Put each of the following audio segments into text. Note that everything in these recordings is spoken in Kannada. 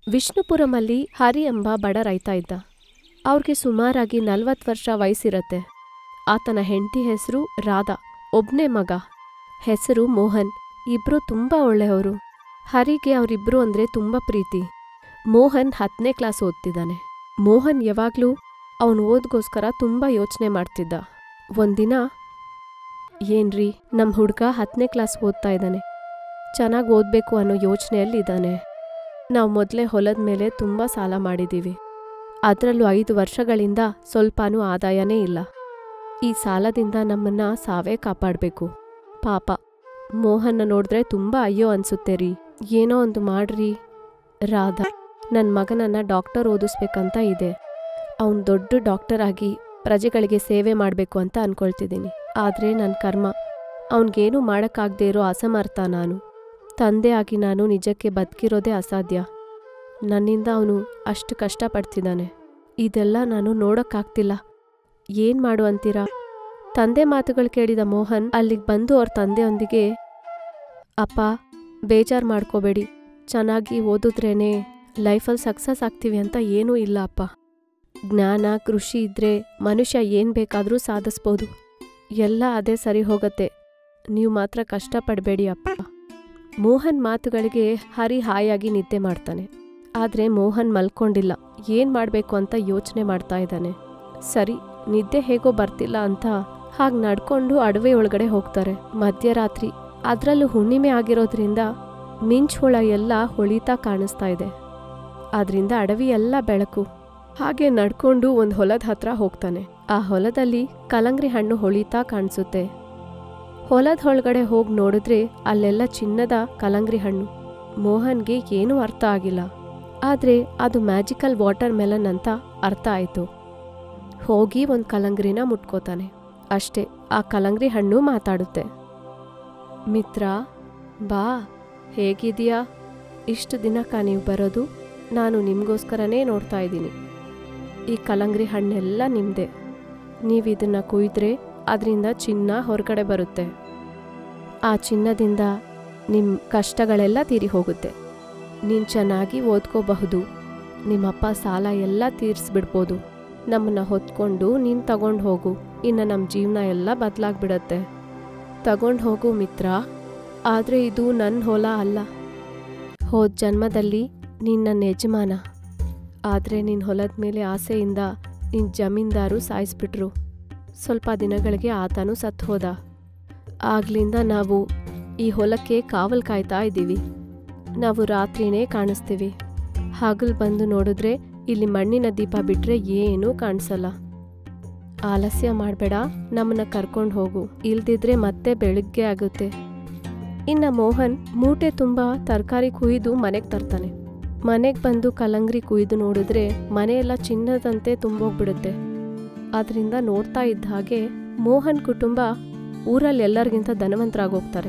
ವಿಷ್ಣುಪುರಮಲ್ಲಿ ಹರಿ ಎಂಬ ಬಡ ರೈತ ಇದ್ದ ಅವ್ರಿಗೆ ಸುಮಾರಾಗಿ ನಲ್ವತ್ತು ವರ್ಷ ವಯಸ್ಸಿರತ್ತೆ ಆತನ ಹೆಂಡತಿ ಹೆಸರು ರಾಧಾ ಒಬ್ನೇ ಮಗ ಹೆಸರು ಮೋಹನ್ ಇಬ್ರು ತುಂಬಾ ಒಳ್ಳೆಯವರು ಹರಿಗೆ ಅವರಿಬ್ರು ಅಂದ್ರೆ ತುಂಬಾ ಪ್ರೀತಿ ಮೋಹನ್ ಹತ್ತನೇ ಕ್ಲಾಸ್ ಓದ್ತಿದ್ದಾನೆ ಮೋಹನ್ ಯಾವಾಗ್ಲೂ ಅವನು ಓದ್ಗೋಸ್ಕರ ತುಂಬಾ ಯೋಚನೆ ಮಾಡ್ತಿದ್ದ ಒಂದಿನ ಏನ್ರಿ ನಮ್ ಹುಡ್ಗ ಹತ್ತನೇ ಕ್ಲಾಸ್ ಓದ್ತಾ ಇದ್ದಾನೆ ಚೆನ್ನಾಗಿ ಓದ್ಬೇಕು ಅನ್ನೋ ಯೋಚನೆಯಲ್ಲಿ ಇದ್ದಾನೆ ನಾವು ಮೊದಲೇ ಹೊಲದ ಮೇಲೆ ತುಂಬಾ ಸಾಲ ಮಾಡಿದೀವಿ ಅದರಲ್ಲೂ ಐದು ವರ್ಷಗಳಿಂದ ಸ್ವಲ್ಪನೂ ಆದಾಯನೇ ಇಲ್ಲ ಈ ಸಾಲದಿಂದ ನಮ್ಮನ್ನ ಸಾವೇ ಕಾಪಾಡಬೇಕು ಪಾಪ ಮೋಹನ್ನ ನೋಡಿದ್ರೆ ತುಂಬಾ ಅಯ್ಯೋ ಅನ್ಸುತ್ತೆ ರೀ ಏನೋ ಒಂದು ಮಾಡ್ರಿ ರಾಧಾ ನನ್ನ ಮಗನನ್ನ ಡಾಕ್ಟರ್ ಓದಿಸ್ಬೇಕಂತ ಇದೆ ಅವನು ದೊಡ್ಡ ಡಾಕ್ಟರ್ ಆಗಿ ಪ್ರಜೆಗಳಿಗೆ ಸೇವೆ ಮಾಡಬೇಕು ಅಂತ ಅನ್ಕೊಳ್ತಿದ್ದೀನಿ ಆದರೆ ನನ್ನ ಕರ್ಮ ಅವನಿಗೇನು ಮಾಡೋಕ್ಕಾಗದೇ ಇರೋ ಅಸಮರ್ಥ ನಾನು ತಂದೆ ಆಗಿ ನಾನು ನಿಜಕ್ಕೆ ಬದುಕಿರೋದೇ ಅಸಾಧ್ಯ ನನ್ನಿಂದ ಅವನು ಅಷ್ಟು ಕಷ್ಟಪಡ್ತಿದ್ದಾನೆ ಇದೆಲ್ಲ ನಾನು ನೋಡೋಕ್ಕಾಗ್ತಿಲ್ಲ ಏನ್ ಮಾಡು ಅಂತೀರಾ ತಂದೆ ಮಾತುಗಳು ಕೇಳಿದ ಮೋಹನ್ ಅಲ್ಲಿಗೆ ಬಂದು ಅವ್ರ ತಂದೆಯೊಂದಿಗೆ ಅಪ್ಪ ಬೇಜಾರು ಮಾಡ್ಕೋಬೇಡಿ ಚೆನ್ನಾಗಿ ಓದಿದ್ರೇನೆ ಲೈಫಲ್ಲಿ ಸಕ್ಸಸ್ ಆಗ್ತೀವಿ ಅಂತ ಏನೂ ಇಲ್ಲ ಅಪ್ಪ ಜ್ಞಾನ ಕೃಷಿ ಇದ್ರೆ ಮನುಷ್ಯ ಏನ್ ಬೇಕಾದರೂ ಸಾಧಿಸ್ಬೋದು ಎಲ್ಲ ಅದೇ ಸರಿ ಹೋಗತ್ತೆ ನೀವು ಮಾತ್ರ ಕಷ್ಟಪಡಬೇಡಿ ಅಪ್ಪ ಮೋಹನ್ ಮಾತುಗಳಿಗೆ ಹರಿ ಹಾಯಾಗಿ ನಿದ್ದೆ ಮಾಡ್ತಾನೆ ಆದ್ರೆ ಮೋಹನ್ ಮಲ್ಕೊಂಡಿಲ್ಲ ಏನ್ ಮಾಡ್ಬೇಕು ಅಂತ ಯೋಚನೆ ಮಾಡ್ತಾ ಇದ್ದಾನೆ ಸರಿ ನಿದ್ದೆ ಹೇಗೋ ಬರ್ತಿಲ್ಲ ಅಂತ ಹಾಗ್ ನಡ್ಕೊಂಡು ಅಡವೆ ಒಳಗಡೆ ಹೋಗ್ತಾರೆ ಮಧ್ಯರಾತ್ರಿ ಅದ್ರಲ್ಲೂ ಹುಣ್ಣಿಮೆ ಆಗಿರೋದ್ರಿಂದ ಮಿಂಚ್ ಹುಳ ಎಲ್ಲ ಹೊಳಿತಾ ಕಾಣಿಸ್ತಾ ಇದೆ ಆದ್ರಿಂದ ಅಡವಿ ಎಲ್ಲ ಬೆಳಕು ಹಾಗೆ ನಡ್ಕೊಂಡು ಒಂದ್ ಹೊಲದ ಹತ್ರ ಹೋಗ್ತಾನೆ ಆ ಹೊಲದಲ್ಲಿ ಕಲಂಗ್ರಿ ಹಣ್ಣು ಹೊಳಿತಾ ಕಾಣಿಸುತ್ತೆ ಹೊಲದ ಒಳಗಡೆ ಹೋಗಿ ನೋಡಿದ್ರೆ ಅಲ್ಲೆಲ್ಲ ಚಿನ್ನದ ಕಲಂಗ್ರಿ ಹಣ್ಣು ಮೋಹನ್ಗೆ ಏನೂ ಅರ್ಥ ಆಗಿಲ್ಲ ಆದ್ರೆ ಅದು ಮ್ಯಾಜಿಕಲ್ ವಾಟರ್ ಮೆಲನ್ ಅಂತ ಅರ್ಥ ಆಯ್ತು ಹೋಗಿ ಒಂದ್ ಕಲಂಗ್ರಿನ ಮುಟ್ಕೋತಾನೆ ಅಷ್ಟೇ ಆ ಕಲಂಗ್ರಿ ಹಣ್ಣು ಮಾತಾಡುತ್ತೆ ಮಿತ್ರ ಬಾ ಹೇಗಿದೀಯಾ ಇಷ್ಟು ದಿನಕ್ಕ ನೀವು ಬರೋದು ನಾನು ನಿಮಗೋಸ್ಕರನೇ ನೋಡ್ತಾ ಇದ್ದೀನಿ ಈ ಕಲಂಗ್ರಿ ಹಣ್ಣೆಲ್ಲ ನಿಮ್ಮದೇ ನೀವು ಇದನ್ನ ಕುಯ್ದ್ರೆ ಅದರಿಂದ ಚಿನ್ನ ಹೊರಗಡೆ ಬರುತ್ತೆ ಆ ಚಿನ್ನದಿಂದ ನಿಮ್ಮ ಕಷ್ಟಗಳೆಲ್ಲ ತೀರಿ ಹೋಗುತ್ತೆ ನೀನು ಚೆನ್ನಾಗಿ ಓದ್ಕೋಬಹುದು ನಿಮ್ಮಪ್ಪ ಸಾಲ ಎಲ್ಲ ತೀರಿಸ್ಬಿಡ್ಬೋದು ನಮ್ಮನ್ನ ಹೊತ್ಕೊಂಡು ನೀನು ತಗೊಂಡು ಹೋಗು ಇನ್ನು ನಮ್ಮ ಜೀವನ ಎಲ್ಲ ಬದಲಾಗ್ಬಿಡತ್ತೆ ತಗೊಂಡು ಹೋಗು ಮಿತ್ರ ಆದರೆ ಇದು ನನ್ನ ಹೊಲ ಅಲ್ಲ ಹೋದ ಜನ್ಮದಲ್ಲಿ ನೀನು ನನ್ನ ಯಜಮಾನ ಆದರೆ ನಿನ್ನ ಹೊಲದ ಮೇಲೆ ಆಸೆಯಿಂದ ನಿನ್ನ ಜಮೀನ್ದಾರು ಸಾಯಿಸ್ಬಿಟ್ರು ಸ್ವಲ್ಪ ದಿನಗಳಿಗೆ ಆತನೂ ಸತ್ತು ಹೋದ ಆಗ್ಲಿಂದ ನಾವು ಈ ಹೊಲಕ್ಕೆ ಕಾವಲ್ ಕಾಯ್ತಾ ಇದ್ದೀವಿ ನಾವು ರಾತ್ರಿನೇ ಕಾಣಿಸ್ತೀವಿ ಹಗಲು ಬಂದು ನೋಡಿದ್ರೆ ಇಲ್ಲಿ ಮಣ್ಣಿನ ದೀಪ ಬಿಟ್ರೆ ಏನೂ ಕಾಣಿಸಲ್ಲ ಆಲಸ್ಯ ಮಾಡಬೇಡ ನಮ್ಮನ್ನ ಕರ್ಕೊಂಡು ಹೋಗು ಇಲ್ದಿದ್ರೆ ಮತ್ತೆ ಬೆಳಗ್ಗೆ ಆಗುತ್ತೆ ಇನ್ನ ಮೋಹನ್ ಮೂಟೆ ತುಂಬ ತರಕಾರಿ ಕುಯ್ದು ಮನೆಗೆ ತರ್ತಾನೆ ಮನೆಗೆ ಬಂದು ಕಲಂಗ್ರಿ ಕುಯ್ದು ನೋಡಿದ್ರೆ ಮನೆಯೆಲ್ಲ ಚಿನ್ನದಂತೆ ತುಂಬೋಗ್ಬಿಡುತ್ತೆ ಅದರಿಂದ ನೋಡ್ತಾ ಇದ್ದ ಹಾಗೆ ಮೋಹನ್ ಕುಟುಂಬ ಊರಲ್ಲಿ ಎಲ್ಲರಿಗಿಂತ ಧನವಂತರಾಗೋಗ್ತಾರೆ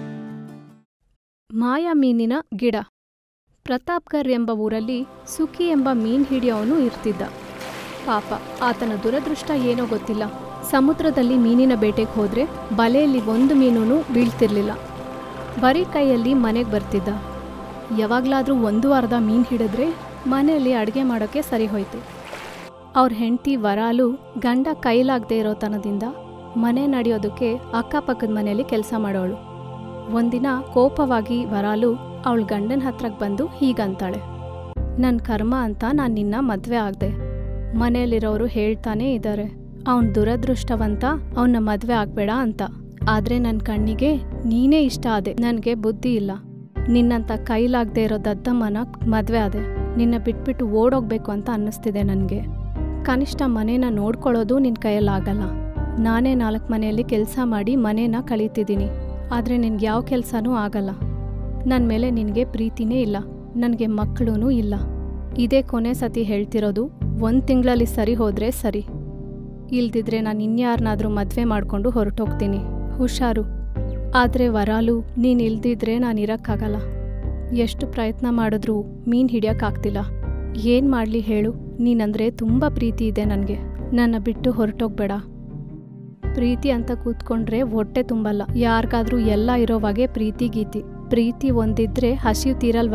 ಮಾಯಾ ಮೀನಿನ ಗಿಡ ಪ್ರತಾಪ್ಗರ್ ಎಂಬ ಊರಲ್ಲಿ ಸುಖಿ ಎಂಬ ಮೀನ್ ಹಿಡಿಯೋವನು ಇರ್ತಿದ್ದ ಪಾಪ ಆತನ ದುರದೃಷ್ಟ ಏನೋ ಗೊತ್ತಿಲ್ಲ ಸಮುದ್ರದಲ್ಲಿ ಮೀನಿನ ಬೇಟೆಗೆ ಹೋದ್ರೆ ಬಲೆಯಲ್ಲಿ ಒಂದು ಮೀನೂ ಬೀಳ್ತಿರ್ಲಿಲ್ಲ ಬರೀ ಕೈಯಲ್ಲಿ ಮನೆಗೆ ಬರ್ತಿದ್ದ ಯಾವಾಗಲಾದರೂ ಒಂದು ವಾರದ ಮೀನು ಹಿಡಿದ್ರೆ ಮನೆಯಲ್ಲಿ ಅಡುಗೆ ಮಾಡೋಕ್ಕೆ ಸರಿ ಹೋಯ್ತು ಅವ್ರ ಹೆಂಡತಿ ವರಾಲು ಗಂಡ ಕೈಲಾಗದೆ ಇರೋತನದಿಂದ ಮನೆ ನಡೆಯೋದಕ್ಕೆ ಅಕ್ಕಪಕ್ಕದ ಮನೆಯಲ್ಲಿ ಕೆಲಸ ಮಾಡೋಳು ಒಂದಿನ ಕೋಪವಾಗಿ ವರಾಲು ಅವಳ ಗಂಡನ ಹತ್ರಕ್ಕೆ ಬಂದು ಹೀಗಂತಾಳೆ ನನ್ನ ಕರ್ಮ ಅಂತ ನಾನು ನಿನ್ನ ಮದುವೆ ಆಗ್ದೆ ಮನೆಯಲ್ಲಿರೋರು ಹೇಳ್ತಾನೇ ಇದ್ದಾರೆ ಅವನ್ ದುರದೃಷ್ಟವಂತ ಅವನ ಮದುವೆ ಆಗ್ಬೇಡ ಅಂತ ಆದ್ರೆ ನನ್ನ ಕಣ್ಣಿಗೆ ನೀನೇ ಇಷ್ಟ ಆದೆ ನನಗೆ ಬುದ್ಧಿ ಇಲ್ಲ ನಿನ್ನಂತ ಕೈಲಾಗದೆ ಇರೋ ದದ್ದಮ್ಮನ ಮದುವೆ ಆದೆ ನಿನ್ನ ಬಿಟ್ಬಿಟ್ಟು ಓಡೋಗ್ಬೇಕು ಅಂತ ಅನ್ನಿಸ್ತಿದೆ ನನಗೆ ಕನಿಷ್ಠ ಮನೇನ ನೋಡ್ಕೊಳ್ಳೋದು ನಿನ್ನ ಕೈಯಲ್ಲಾಗಲ್ಲ ನಾನೇ ನಾಲ್ಕು ಮನೆಯಲ್ಲಿ ಕೆಲಸ ಮಾಡಿ ಮನೇನ ಕಳೀತಿದ್ದೀನಿ ಆದರೆ ನಿನ್ಗೆ ಯಾವ ಕೆಲಸನೂ ಆಗಲ್ಲ ನನ್ನ ಮೇಲೆ ನಿನಗೆ ಪ್ರೀತಿನೇ ಇಲ್ಲ ನನಗೆ ಮಕ್ಕಳೂ ಇಲ್ಲ ಇದೇ ಕೊನೆ ಸತಿ ಹೇಳ್ತಿರೋದು ಒಂದು ತಿಂಗಳಲ್ಲಿ ಸರಿ ಹೋದರೆ ಸರಿ ಇಲ್ದಿದ್ರೆ ನಾನು ಇನ್ಯಾರನ್ನಾದ್ರೂ ಮದುವೆ ಮಾಡಿಕೊಂಡು ಹೊರಟೋಗ್ತೀನಿ ಹುಷಾರು ಆದರೆ ವರಾಲು ನೀನು ಇಲ್ದಿದ್ರೆ ನಾನು ಇರೋಕ್ಕಾಗಲ್ಲ ಎಷ್ಟು ಪ್ರಯತ್ನ ಮಾಡಿದ್ರೂ ಮೀನು ಹಿಡಿಯೋಕ್ಕಾಗ್ತಿಲ್ಲ ಏನು ಮಾಡಲಿ ಹೇಳು ನೀನಂದ್ರೆ ತುಂಬ ಪ್ರೀತಿ ಇದೆ ನನಗೆ ನನ್ನ ಬಿಟ್ಟು ಹೊರಟೋಗ್ಬೇಡ ಪ್ರೀತಿ ಅಂತ ಕೂತ್ಕೊಂಡ್ರೆ ಹೊಟ್ಟೆ ತುಂಬಲ್ಲ ಯಾರಿಗಾದ್ರೂ ಎಲ್ಲ ಇರೋವಾಗೆ ಪ್ರೀತಿ ಗೀತಿ ಪ್ರೀತಿ ಒಂದಿದ್ರೆ ಹಸಿವು ತೀರಲ್ವಲ್ಲ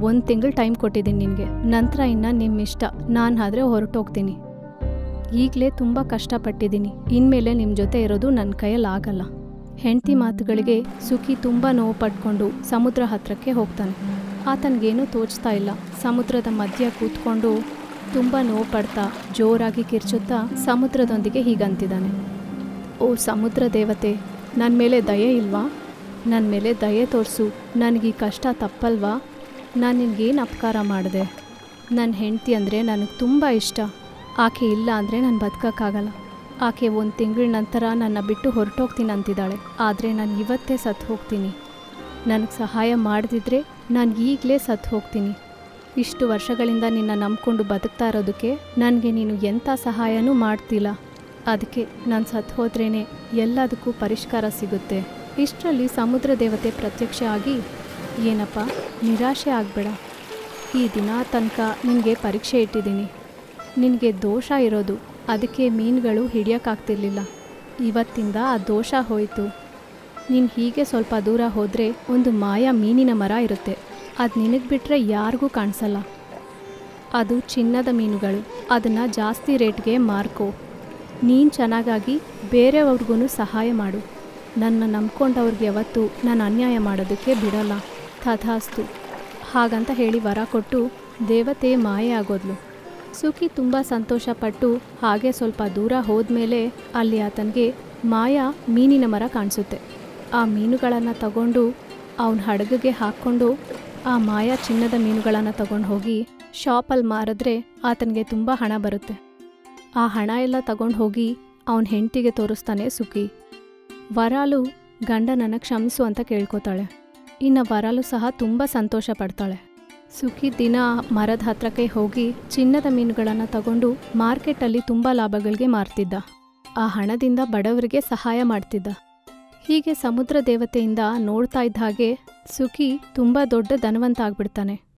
ಒಂದು ತಿಂಗಳು ಟೈಮ್ ಕೊಟ್ಟಿದ್ದೀನಿ ನಿನಗೆ ನಂತರ ಇನ್ನು ನಿಮ್ಮ ಇಷ್ಟ ನಾನು ಆದ್ರೆ ಹೊರಟೋಗ್ತೀನಿ ಈಗಲೇ ತುಂಬ ಕಷ್ಟಪಟ್ಟಿದ್ದೀನಿ ಇನ್ಮೇಲೆ ನಿಮ್ಮ ಜೊತೆ ಇರೋದು ನನ್ನ ಕೈಯಲ್ಲಿ ಆಗಲ್ಲ ಹೆಂಡತಿ ಮಾತುಗಳಿಗೆ ಸುಖಿ ತುಂಬ ನೋವು ಪಡ್ಕೊಂಡು ಸಮುದ್ರ ಹತ್ರಕ್ಕೆ ಹೋಗ್ತಾನೆ ಆತನಿಗೇನೂ ತೋಚ್ತಾ ಇಲ್ಲ ಸಮುದ್ರದ ಮಧ್ಯ ಕೂತ್ಕೊಂಡು ತುಂಬ ನೋವು ಪಡ್ತಾ ಜೋರಾಗಿ ಕಿರ್ಚುತ್ತಾ ಸಮುದ್ರದೊಂದಿಗೆ ಹೀಗಂತಿದ್ದಾನೆ ಓ ಸಮುದ್ರ ದೇವತೆ ನನ್ನ ಮೇಲೆ ದಯೆ ಇಲ್ವಾ ನನ್ನ ಮೇಲೆ ದಯೆ ತೋರಿಸು ನನಗೆ ಈ ಕಷ್ಟ ತಪ್ಪಲ್ವಾ ನಾನು ನಿನಗೇನು ಅಪಕಾರ ಮಾಡಿದೆ ನನ್ನ ಹೆಂಡತಿ ಅಂದರೆ ನನಗೆ ತುಂಬ ಇಷ್ಟ ಆಕೆ ಇಲ್ಲ ಅಂದರೆ ನಾನು ಬದುಕೋಕ್ಕಾಗಲ್ಲ ಆಕೆ ಒಂದು ತಿಂಗಳ ನಂತರ ನನ್ನ ಬಿಟ್ಟು ಹೊರಟೋಗ್ತೀನಿ ಅಂತಿದ್ದಾಳೆ ಆದರೆ ನಾನು ಇವತ್ತೇ ಸತ್ತು ಹೋಗ್ತೀನಿ ನನಗೆ ಸಹಾಯ ಮಾಡದಿದ್ರೆ ನಾನು ಈಗಲೇ ಸತ್ತು ಹೋಗ್ತೀನಿ ಇಷ್ಟು ವರ್ಷಗಳಿಂದ ನಿನ್ನ ನಂಬ್ಕೊಂಡು ಬದುಕ್ತಾ ಇರೋದಕ್ಕೆ ನನಗೆ ನೀನು ಎಂಥ ಸಹಾಯನೂ ಮಾಡ್ತಿಲ್ಲ ಅದಕ್ಕೆ ನಾನು ಸತ್ತು ಹೋದ್ರೇ ಎಲ್ಲದಕ್ಕೂ ಪರಿಷ್ಕಾರ ಸಿಗುತ್ತೆ ಇಷ್ಟರಲ್ಲಿ ಸಮುದ್ರ ದೇವತೆ ಪ್ರತ್ಯಕ್ಷ ಆಗಿ ಏನಪ್ಪ ನಿರಾಶೆ ಆಗಬೇಡ ಈ ದಿನ ತನಕ ನಿನಗೆ ಪರೀಕ್ಷೆ ಇಟ್ಟಿದ್ದೀನಿ ನಿನಗೆ ದೋಷ ಇರೋದು ಅದಕ್ಕೆ ಮೀನುಗಳು ಹಿಡಿಯೋಕ್ಕಾಗ್ತಿರ್ಲಿಲ್ಲ ಇವತ್ತಿಂದ ಆ ದೋಷ ಹೋಯಿತು ನೀನು ಹೀಗೆ ಸ್ವಲ್ಪ ದೂರ ಹೋದರೆ ಒಂದು ಮಾಯಾ ಮೀನಿನ ಮರ ಇರುತ್ತೆ ಅದು ನಿನಗೆ ಬಿಟ್ಟರೆ ಯಾರಿಗೂ ಕಾಣಿಸಲ್ಲ ಅದು ಚಿನ್ನದ ಮೀನುಗಳು ಅದನ್ನು ಜಾಸ್ತಿ ರೇಟ್ಗೆ ಮಾರ್ಕೋ ನೀನು ಚೆನ್ನಾಗಾಗಿ ಬೇರೆಯವ್ರಿಗೂ ಸಹಾಯ ಮಾಡು ನನ್ನ ನಂಬ್ಕೊಂಡವ್ರಿಗೆ ಯಾವತ್ತೂ ನಾನು ಅನ್ಯಾಯ ಮಾಡೋದಕ್ಕೆ ಬಿಡಲ್ಲ ತಥಾಸ್ತು ಹಾಗಂತ ಹೇಳಿ ವರ ಕೊಟ್ಟು ದೇವತೆ ಮಾಯೆ ಆಗೋದ್ಲು ಸುಖಿ ತುಂಬ ಸಂತೋಷಪಟ್ಟು ಹಾಗೆ ಸ್ವಲ್ಪ ದೂರ ಹೋದ್ಮೇಲೆ ಅಲ್ಲಿ ಆತನಿಗೆ ಮಾಯಾ ಮೀನಿನ ಮರ ಕಾಣಿಸುತ್ತೆ ಆ ಮೀನುಗಳನ್ನು ತಗೊಂಡು ಅವನ ಹಡಗಿಗೆ ಹಾಕ್ಕೊಂಡು ಆ ಮಾಯಾ ಚಿನ್ನದ ಮೀನುಗಳನ್ನು ತಗೊಂಡು ಹೋಗಿ ಶಾಪಲ್ಲಿ ಮಾರಿದ್ರೆ ಆತನಿಗೆ ತುಂಬ ಹಣ ಬರುತ್ತೆ ಆ ಹಣ ಎಲ್ಲ ತಗೊಂಡು ಹೋಗಿ ಅವನ ಹೆಂಡತಿಗೆ ತೋರಿಸ್ತಾನೆ ಸುಖಿ ವರಾಲು ಗಂಡನನ್ನು ಕ್ಷಮಿಸು ಅಂತ ಕೇಳ್ಕೊತಾಳೆ ಇನ್ನು ವರಾಲು ಸಹ ತುಂಬ ಸಂತೋಷ ಪಡ್ತಾಳೆ ಸುಖಿ ದಿನ ಮರದ ಹತ್ರಕ್ಕೆ ಹೋಗಿ ಚಿನ್ನದ ಮೀನುಗಳನ್ನು ತಗೊಂಡು ಮಾರ್ಕೆಟಲ್ಲಿ ತುಂಬ ಲಾಭಗಳಿಗೆ ಮಾರ್ತಿದ್ದ ಆ ಹಣದಿಂದ ಬಡವರಿಗೆ ಸಹಾಯ ಮಾಡ್ತಿದ್ದ ಹೀಗೆ ಸಮುದ್ರ ದೇವತೆಯಿಂದ ನೋಡ್ತಾ ಇದ್ದ ಹಾಗೆ ಸುಖಿ ತುಂಬ ದೊಡ್ಡ ಧನವಂತ ಆಗ್ಬಿಡ್ತಾನೆ